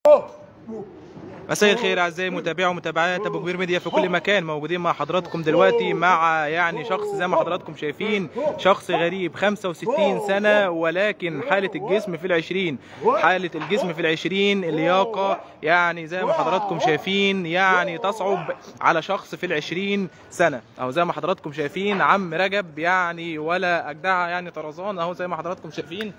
مساء الخير اعزائي متابعي ومتابعات ابو كبير ميديا في كل مكان موجودين مع حضراتكم دلوقتي مع يعني شخص زي ما حضراتكم شايفين شخص غريب 65 سنه ولكن حاله الجسم في العشرين حاله الجسم في العشرين اللياقه يعني زي ما حضراتكم شايفين يعني تصعب على شخص في العشرين سنه اهو زي ما حضراتكم شايفين عم رجب يعني ولا اجدعها يعني طرزان اهو زي ما حضراتكم شايفين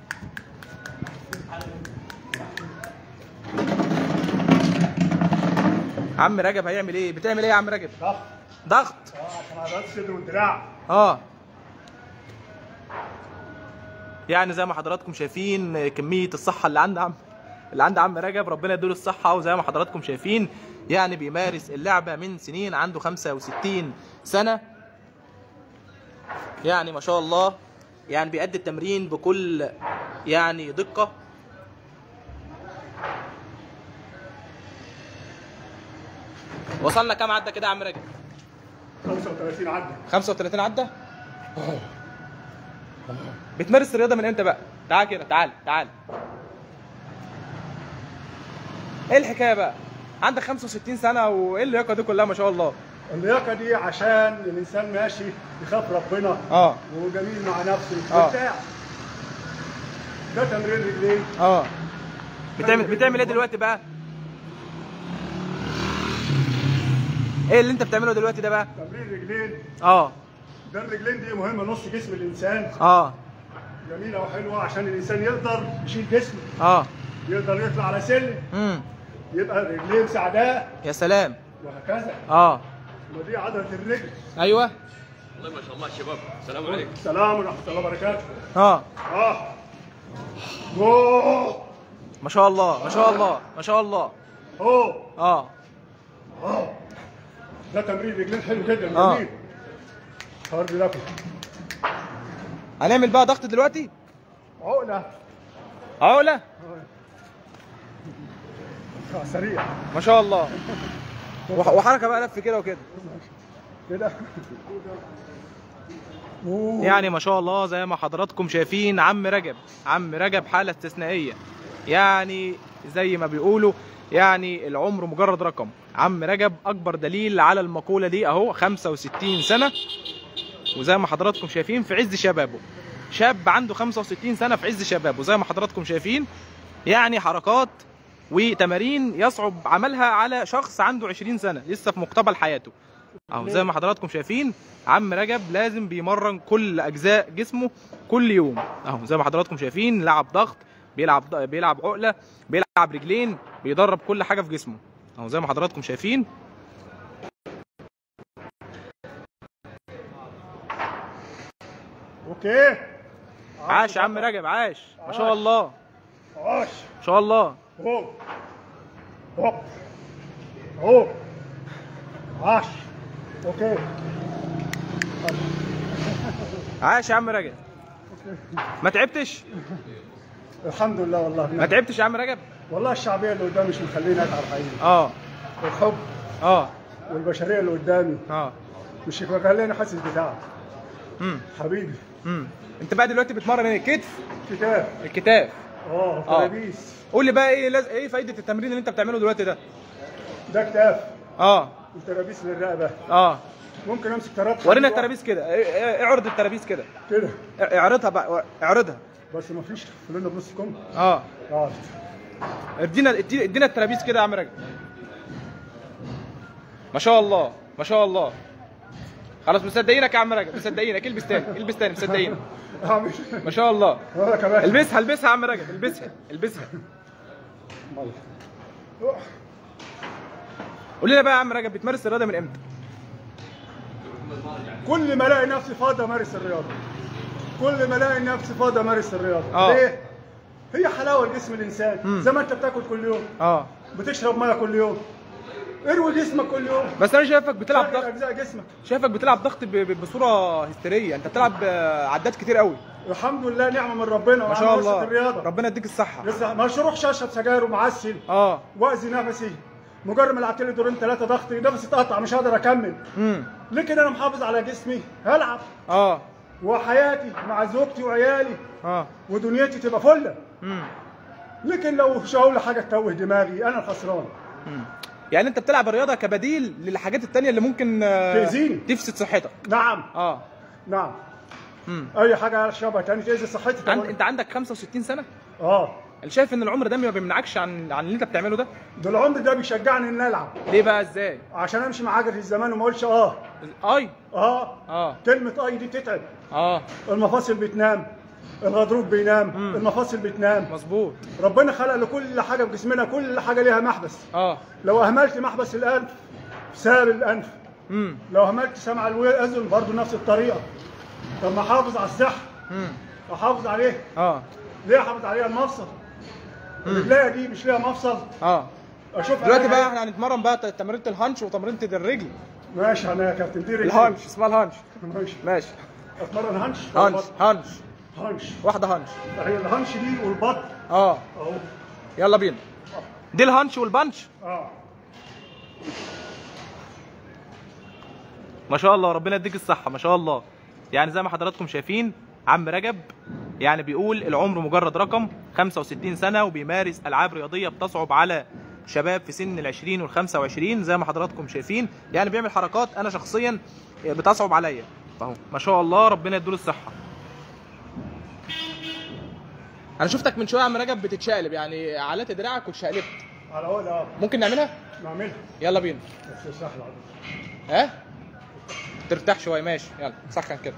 عم رجب هيعمل ايه بتعمل ايه يا عم رجب ضغط ضغط اه عشان عضلات الصدر والدراع اه يعني زي ما حضراتكم شايفين كمية الصحة اللي عند عم اللي عند عم رجب ربنا يديله الصحة وزي ما حضراتكم شايفين يعني بيمارس اللعبة من سنين عنده 65 سنة يعني ما شاء الله يعني بيأدي التمرين بكل يعني دقة وصلنا كام عدى كده يا عم رجب 35 عدى 35 عدى بتمارس الرياضه من امتى بقى تعال كده تعال تعال ايه الحكايه بقى عندك 65 سنه وايه اللياقه دي كلها ما شاء الله اللياقه دي عشان الانسان ماشي يخاف ربنا اه وجميل مع نفسه آه. مرتاح ده تمرين رجلين اه بتعمل بتعمل ايه دلوقتي بقى ايه اللي انت بتعمله دلوقتي ده بقى تمرين رجلين اه ده الرجلين دي مهمه نص جسم الانسان اه جميله وحلوه عشان الانسان يقدر يشيل جسمه اه يقدر يطلع على سلم امم يبقى الرجلين سعداء يا سلام وهكذا اه ما دي عضله الرجل ايوه والله ما شاء الله شباب السلام عليكم السلام ورحمه الله وبركاته اه اه اوه ما شاء الله ما شاء الله ما شاء الله اوه اه اه ده تمرين رجلين حلو جدا آه. جميل هارد لكم هنعمل بقى ضغط دلوقتي عقله عقله آه، سريع ما شاء الله وح- وحركه بقى لف كده وكده كده أوه. يعني ما شاء الله زي ما حضراتكم شايفين عم رجب عم رجب حاله استثنائيه يعني زي ما بيقولوا يعني العمر مجرد رقم عم رجب اكبر دليل على المقوله دي اهو 65 سنه وزي ما حضراتكم شايفين في عز شبابه شاب عنده 65 سنه في عز شبابه زي ما حضراتكم شايفين يعني حركات وتمارين يصعب عملها على شخص عنده 20 سنه لسه في مقتبل حياته اهو زي ما حضراتكم شايفين عم رجب لازم بيمرن كل اجزاء جسمه كل يوم اهو زي ما حضراتكم شايفين لعب ضغط بيلعب بيلعب عقله بيلعب رجلين بيدرب كل حاجه في جسمه اهو زي ما حضراتكم شايفين اوكي عاش يا عم رجب عاش ما شاء الله عاش ما شاء الله هو هوب هو عاش اوكي عاش يا عم رجب ما تعبتش الحمد لله والله ما تعبتش يا عم رجب والله الشعبيه اللي قدامي مش مخليني اتعب حقيقي اه الحب اه والبشريه اللي قدامي اه مش مخليني حاسس بتعب امم حبيبي امم انت بقى دلوقتي بتمرن ايه الكتف كتاب الكتاف اه آه. ترابيس قول لي بقى ايه لاز... ايه فايده التمرين اللي انت بتعمله دلوقتي ده ده كتاف اه وترابيس للرقبه اه ممكن امسك ترابيس ورينا الترابيز كده ايه- ايه- اعرض الترابيز كده كده اعرضها بقى اعرضها بس ما فيش فلونا بنص كم اه اه ادينا ادينا ادينا الترابيز كده يا عم رجب ما شاء الله ما شاء الله خلاص مصدقينك يا عم رجب مصدقينك البس تاني البس تاني مصدقينك اعمل ما شاء الله ولا كمان البسها البسها يا عم رجب البسها البسها قول لنا بقى يا عم رجب بتمارس الرياضه من امتى كل ما الاقي نفسي فاضي امارس الرياضه كل ما الاقي نفسي فاضي امارس الرياضه آه. ليه هي حلاوه لجسم الانسان مم. زي ما انت بتاكل كل يوم اه بتشرب ميه كل يوم اروي جسمك كل يوم بس انا شايفك بتلعب شغل ضغط اجزاء جسمك شايفك بتلعب ضغط ب- ب- بصوره هستيريه انت بتلعب آه، عدات كتير قوي الحمد لله نعمه من ربنا ما شاء وأنا الله الرياضه ربنا يديك الصحه لسه مش اروحش اشرب سجاير ومعسل اه واذي نفسي مجرد ما لعبت لي دورين ثلاثه ضغطي نفسي اتقطع مش هقدر اكمل امم ليه كده انا محافظ على جسمي هلعب اه وحياتي مع زوجتي وعيالي اه ودنيتي تبقى فله امم لكن لو شاور لي حاجه تتوه دماغي انا الخسران مم. يعني انت بتلعب الرياضه كبديل للحاجات التانية اللي ممكن آه، تأذيني. تفسد صحتك نعم اه نعم مم. اي حاجه شبه تاني تاذي صحتي عند... طبعاً. انت عندك 65 سنه اه اللي شايف ان العمر ده ما بيمنعكش عن عن اللي انت بتعمله ده ده العمر ده بيشجعني ان العب ليه بقى ازاي عشان امشي مع عجله الزمان وما اقولش اه اي اه اه كلمه اي دي تتعب اه المفاصل بتنام الغضروف بينام مم. المفاصل بتنام مظبوط ربنا خلق لكل حاجه في جسمنا كل حاجه ليها محبس اه لو اهملت محبس الانف ساب الانف امم لو اهملت سمع الاذن برضه نفس الطريقه طب ما احافظ على الصحه امم احافظ عليه اه ليه احافظ عليها المفصل الرجليه دي مش ليها مفصل اه اشوف دلوقتي عليها بقى احنا هنتمرن بقى تمرينه الهانش وتمرينه الرجل إيه؟ ماشي انا يا كابتن دي رجلي. الهانش اسمها الهانش ماشي ماشي اتمرن هنش هانش هانش هنش واحده هانش هي الهنش دي والبطن اه اهو يلا بينا دي الهانش والبنش اه ما شاء الله ربنا يديك الصحة ما شاء الله يعني زي ما حضراتكم شايفين عم رجب يعني بيقول العمر مجرد رقم 65 سنة وبيمارس ألعاب رياضية بتصعب على شباب في سن ال 20 وال 25 زي ما حضراتكم شايفين يعني بيعمل حركات أنا شخصيا بتصعب عليا فهو ما شاء الله ربنا يديله الصحة أنا شفتك من شوية يا عم رجب بتتشقلب يعني علات دراعك واتشقلبت على اول اه ممكن نعملها؟ نعملها يلا بينا بس سهله ها ترتاح شويه ماشي يلا سخن كده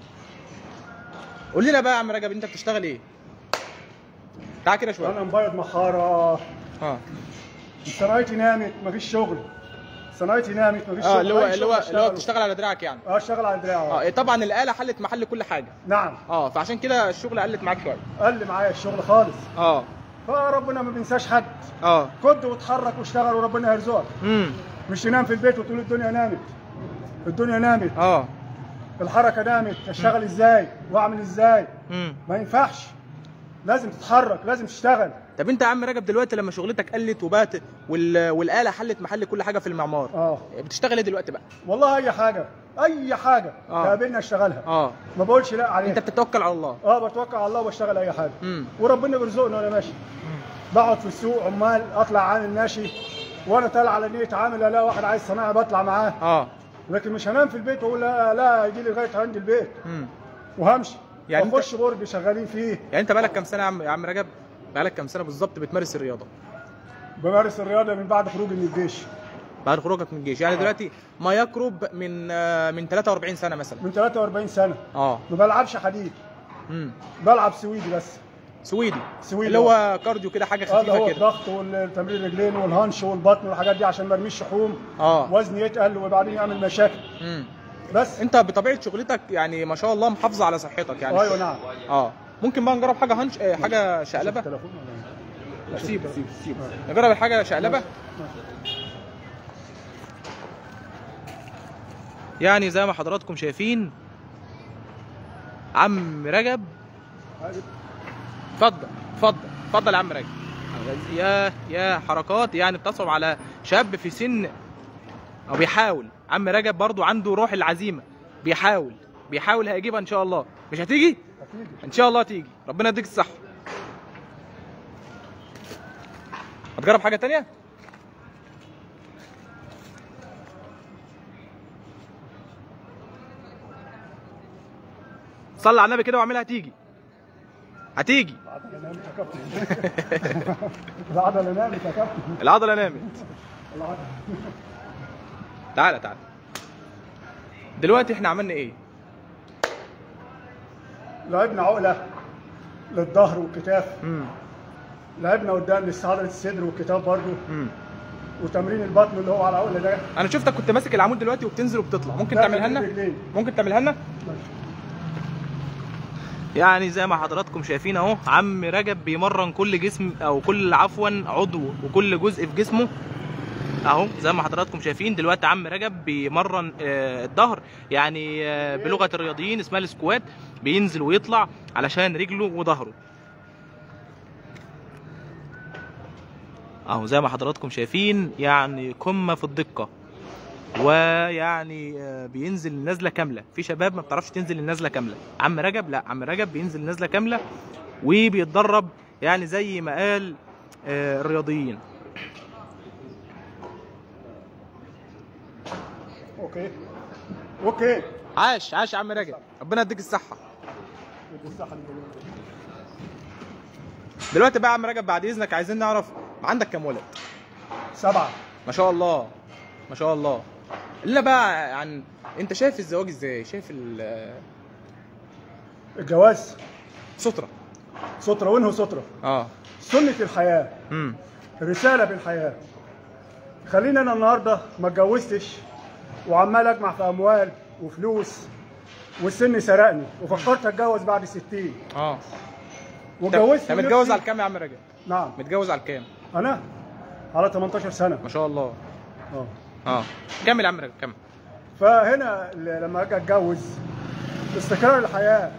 قول لنا بقى يا عم رجب انت بتشتغل ايه تعال كده شويه انا مبيض محاره اه صنايتي نامت مفيش شغل صنايتي نامت مفيش شغل اه اللي هو أي اللي هو شغل اللي هو أشتغله. بتشتغل على دراعك يعني اه اشتغل على دراعي اه اه إيه طبعا الاله حلت محل كل حاجه نعم اه فعشان كده الشغل قلت معاك شويه قال لي معايا الشغل خالص اه فربنا ما بينساش حد اه كد واتحرك واشتغل وربنا يرزقك امم مش تنام في البيت وتقول الدنيا نامت الدنيا نامت اه الحركه نامت اشتغل ازاي واعمل ازاي امم ما ينفعش لازم تتحرك لازم تشتغل طب انت يا عم رجب دلوقتي لما شغلتك قلت وبقت وال... والاله حلت محل كل حاجه في المعمار اه بتشتغل ايه دلوقتي بقى والله اي حاجه اي حاجه آه. تقابلنا اشتغلها اه ما بقولش لا عليها انت بتتوكل على الله اه بتوكل على الله وبشتغل اي حاجه امم وربنا بيرزقني وانا ماشي بقعد في السوق عمال اطلع عامل ماشي وانا طالع على نيه عامل الاقي واحد عايز صناعه بطلع معاه اه لكن مش هنام في البيت واقول لا لا يجي لي لغايه عند البيت امم وهمشي يعني أنت- واخش برج شغالين فيه يعني انت بقالك كام سنه يا عم يا عم رجب بقالك كام سنه بالظبط بتمارس الرياضه بمارس الرياضه من بعد خروجي من الجيش بعد خروجك من الجيش يعني آه. دلوقتي ما يقرب من آه، من 43 سنه مثلا من 43 سنه اه ما بلعبش حديد امم بلعب سويدي بس سويدي سويدي اللي هو كارديو كده حاجه اه ده خفيفه هو كده الضغط والتمرين الرجلين والهنش والبطن والحاجات دي عشان ما ارميش شحوم اه وزني يتقل وبعدين يعمل مشاكل امم بس انت بطبيعه شغلتك يعني ما شاء الله محافظه على صحتك يعني ايوه نعم اه ممكن بقى نجرب حاجه هنش آه، حاجه شقلبه التليفون ولا إيه؟ سيب سيب سيب نجرب الحاجه شقلبه يعني زي ما حضراتكم شايفين عم رجب اتفضل اتفضل اتفضل يا عم رجب يا يا حركات يعني بتصعب على شاب في سن او بيحاول عم رجب برضو عنده روح العزيمه بيحاول بيحاول هيجيبها ان شاء الله مش هتيجي أكيد. ان شاء الله تيجي ربنا يديك الصحه هتجرب حاجه تانية صلي على النبي كده واعملها هتيجي هتيجي العضلة نامت يا كابتن العضلة نامت يا كابتن العضله نامت العضلة تعالى تعالى دلوقتي احنا عملنا ايه لعبنا عقلة للظهر والكتاف امم لعبنا قدام لاستعادة الصدر والكتاف برضه امم وتمرين البطن اللي هو على العقلة ده انا شفتك كنت ماسك العمود دلوقتي وبتنزل وبتطلع ممكن لا، تعملها لنا برجلين. ممكن تعملها لنا يعني زي ما حضراتكم شايفين اهو عم رجب بيمرن كل جسم او كل عفوا عضو وكل جزء في جسمه اهو زي ما حضراتكم شايفين دلوقتي عم رجب بيمرن آه، الظهر يعني آه، بلغه الرياضيين اسمها السكوات بينزل ويطلع علشان رجله وظهره اهو زي ما حضراتكم شايفين يعني قمه في الدقه ويعني آه، بينزل النزله كامله في شباب ما بتعرفش تنزل النزله كامله عم رجب لا عم رجب بينزل النزله كامله وبيتدرب يعني زي ما قال آه، الرياضيين اوكي اوكي عاش عاش يا عم رجب ربنا يديك الصحه بالصحة الجميلة. دلوقتي بقى يا عم رجب بعد اذنك عايزين نعرف عندك كام ولد سبعة ما شاء الله ما شاء الله قلنا بقى عن انت شايف الزواج ازاي شايف ال- الجواز سترة سترة وينه سترة اه سنة الحياة امم رسالة بالحياة خليني أنا النهاردة ما اتجوزتش وعمال أجمع في أموال وفلوس والسن سرقني وفكرت أتجوز بعد 60 اه واتجوزت انت متجوز نفسي- على كام يا عم رجب نعم متجوز على كام أنا على 18 سنة ما شاء الله اه اه كمل يا عم رجب كمل فهنا ل- لما اجي اتجوز استقرار الحياه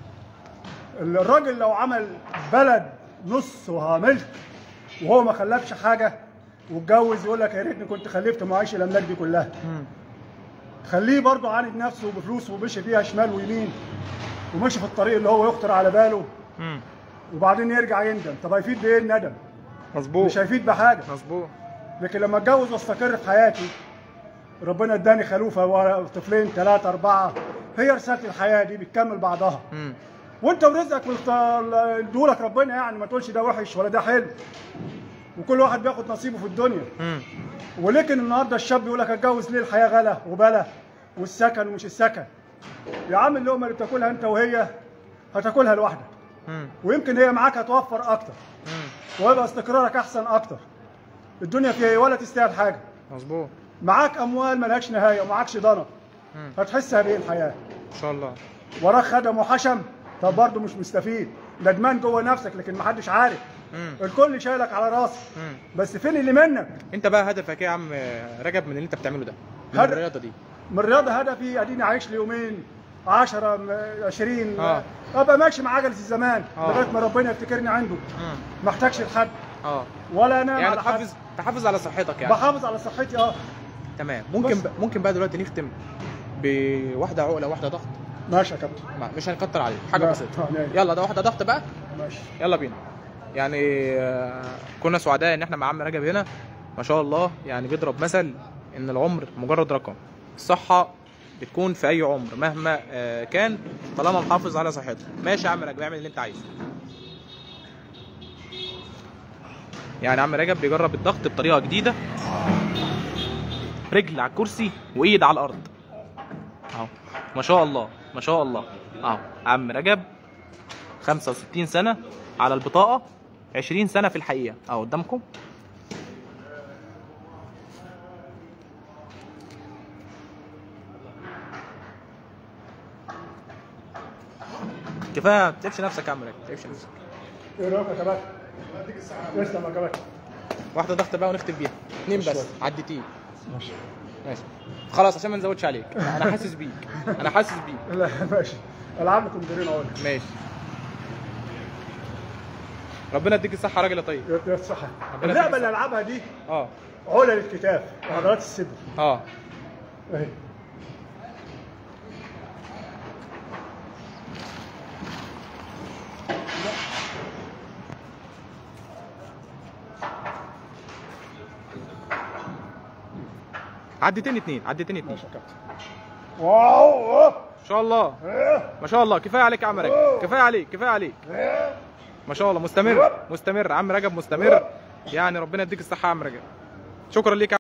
الراجل لو عمل بلد نصها ملك وهو ما خلفش حاجه واتجوز يقول لك يا ريتني كنت خلفت ما عايش الاملاك دي كلها مم. خليه برضه عاند نفسه بفلوسه ومشي فيها شمال ويمين ومشي في الطريق اللي هو يخطر على باله مم. وبعدين يرجع يندم طب هيفيد بايه الندم مظبوط مش هيفيد بحاجه مظبوط لكن لما اتجوز واستقر في حياتي ربنا اداني خلوفه وطفلين ثلاثه اربعه هي رساله الحياه دي بتكمل بعضها مم. وانت ورزقك ادولك ربنا يعني ما تقولش ده وحش ولا ده حلو وكل واحد بياخد نصيبه في الدنيا مم. ولكن النهارده الشاب يقول لك اتجوز ليه الحياه غلا وبلا والسكن ومش السكن يا عم اللقمه اللي بتاكلها انت وهي هتاكلها لوحدك مم. ويمكن هي معاك هتوفر اكتر مم. ويبقى استقرارك احسن اكتر الدنيا فيها إيه؟ ولا تستاهل حاجه مظبوط معاك اموال ملهاش نهايه ومعاكش ضنا مم. هتحسها بايه الحياه ان شاء الله وراك خدم وحشم طب برضه مش مستفيد ندمان جوه نفسك لكن محدش عارف مم. الكل شايلك على راسك مم. بس فين اللي منك انت بقى هدفك ايه يا عم رجب من اللي انت بتعمله ده من هدف- الرياضه دي من الرياضه هدفي اديني عايش لي يومين 10 20 آه. ابقى ماشي مع عجله الزمان آه. لغايه ما ربنا يفتكرني عنده مم. ما احتاجش لحد اه ولا انام يعني على حد تحافظ تحافظ على صحتك يعني بحافظ على صحتي اه تمام ممكن بس. بقى ممكن بقى دلوقتي نختم بواحده عقله واحده ضغط ماشي يا كابتن ما- مش هنكتر عليه حاجه لا. بسيطه آه، نعم. يلا ده واحده ضغط بقى ماشي يلا بينا يعني آه، كنا سعداء ان احنا مع عم رجب هنا ما شاء الله يعني بيضرب مثل ان العمر مجرد رقم الصحه بتكون في اي عمر مهما آه، كان طالما محافظ على صحته ماشي يا عم رجب اعمل اللي انت عايزه يعني عم رجب بيجرب الضغط بطريقه جديده رجل على الكرسي وايد على الارض اهو ما شاء الله ما شاء الله اهو عم رجب 65 سنة على البطاقة 20 سنة في الحقيقة اهو قدامكم كفاية ما تتعبش نفسك يا عم رجب ما تتعبش نفسك ايه رايك يا كابتن تسلم يا كابتن واحدة ضغط بقى ونختم بيها اتنين بس شوية. عدتين ماشي ماشي خلاص عشان ما نزودش عليك انا حاسس بيك انا حاسس بيك لا ماشي العب لكم دورين اقول ماشي ربنا يديك الصحة يا راجل يا طيب يا صح ربنا اللعبه يديك اللي العبها دي اه علل الكتاف وعضلات الصدر اه اهي عدتين اتنين عدتين اتنين ماشي يا كابتن واو ما شاء الله ما شاء الله كفايه عليك يا عم رجب كفايه عليك كفايه عليك ما شاء الله مستمر مستمر عم رجب مستمر يعني ربنا يديك الصحه يا عم رجب شكرا ليك يا